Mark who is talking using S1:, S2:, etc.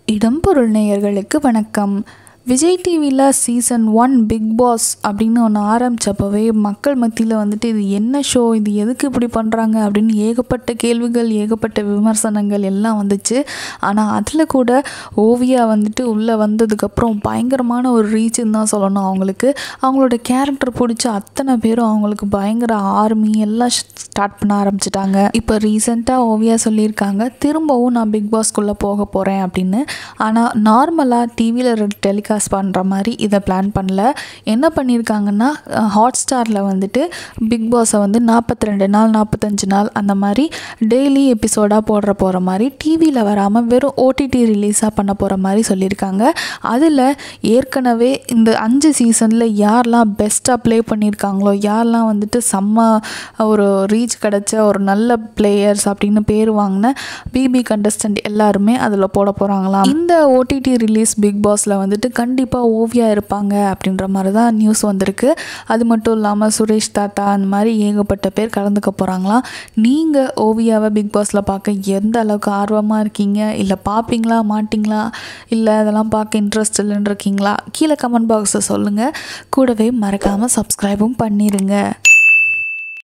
S1: இடம்பொருள் நேயர்களுக்கு வணக்கம் விஜய் டிவியில் சீசன் ஒன் பிக் பாஸ் அப்படின்னு ஒன்று ஆரம்பித்தப்பவே மக்கள் மத்தியில் வந்துட்டு இது என்ன ஷோ இது எதுக்கு இப்படி பண்ணுறாங்க அப்படின்னு ஏகப்பட்ட கேள்விகள் ஏகப்பட்ட விமர்சனங்கள் எல்லாம் வந்துச்சு ஆனால் அதில் கூட ஓவியா வந்துட்டு உள்ளே வந்ததுக்கப்புறம் பயங்கரமான ஒரு ரீச்சுன்னு தான் சொல்லணும் அவங்களுக்கு அவங்களோட கேரக்டர் பிடிச்ச அத்தனை பேரும் அவங்களுக்கு பயங்கர ஆர்மி எல்லாம் ஸ்டார்ட் பண்ண ஆரம்பிச்சிட்டாங்க இப்போ ரீசெண்டாக ஓவியா சொல்லியிருக்காங்க திரும்பவும் நான் பிக் பாஸ்க்குள்ளே போக போகிறேன் அப்படின்னு ஆனால் நார்மலாக டிவியில் டெலிகாஸ்ட் பண்ணுற மாதிரி இதை பிளான் பண்ணல என்ன பண்ணியிருக்காங்கன்னா ஹாட் ஸ்டாரில் வந்துட்டு பிக் பாஸை வந்து நாற்பத்தி ரெண்டு நாள் நாற்பத்தஞ்சு நாள் அந்த மாதிரி டெய்லி எபிசோடாக போடுற போகிற மாதிரி டிவியில் வராமல் வெறும் ஓடிடி ரிலீஸாக பண்ண போகிற மாதிரி சொல்லியிருக்காங்க அதில் ஏற்கனவே இந்த அஞ்சு சீசனில் யாரெல்லாம் பெஸ்ட்டாக ப்ளே பண்ணியிருக்காங்களோ யாரெல்லாம் வந்துட்டு செம்ம ஒரு ரீச் கிடச்ச ஒரு நல்ல பிளேயர்ஸ் அப்படின்னு பேர் வாங்கின பிபி கண்டஸ்டன்ட் எல்லாருமே அதில் போட போகிறாங்களாம் இந்த ஓடிடி ரிலீஸ் பிக் பாஸில் வந்துட்டு கண்டிப்பாக ஓவியா இருப்பாங்க அப்படின்ற மாதிரி தான் நியூஸ் வந்திருக்கு அது மட்டும் இல்லாமல் சுரேஷ் தாத்தா அந்த மாதிரி ஏகப்பட்ட பேர் கலந்துக்க போகிறாங்களாம் நீங்கள் ஓவியாவை பிக் பாஸில் பார்க்க எந்த அளவுக்கு ஆர்வமாக இருக்கீங்க இல்லை பார்ப்பீங்களா மாட்டிங்களா இல்லை அதெல்லாம் பார்க்க இன்ட்ரெஸ்ட் இல்லைன்னு இருக்கீங்களா கீழே கமெண்ட் பாக்ஸில் சொல்லுங்கள் கூடவே மறக்காமல் சப்ஸ்கிரைபும் பண்ணிடுங்க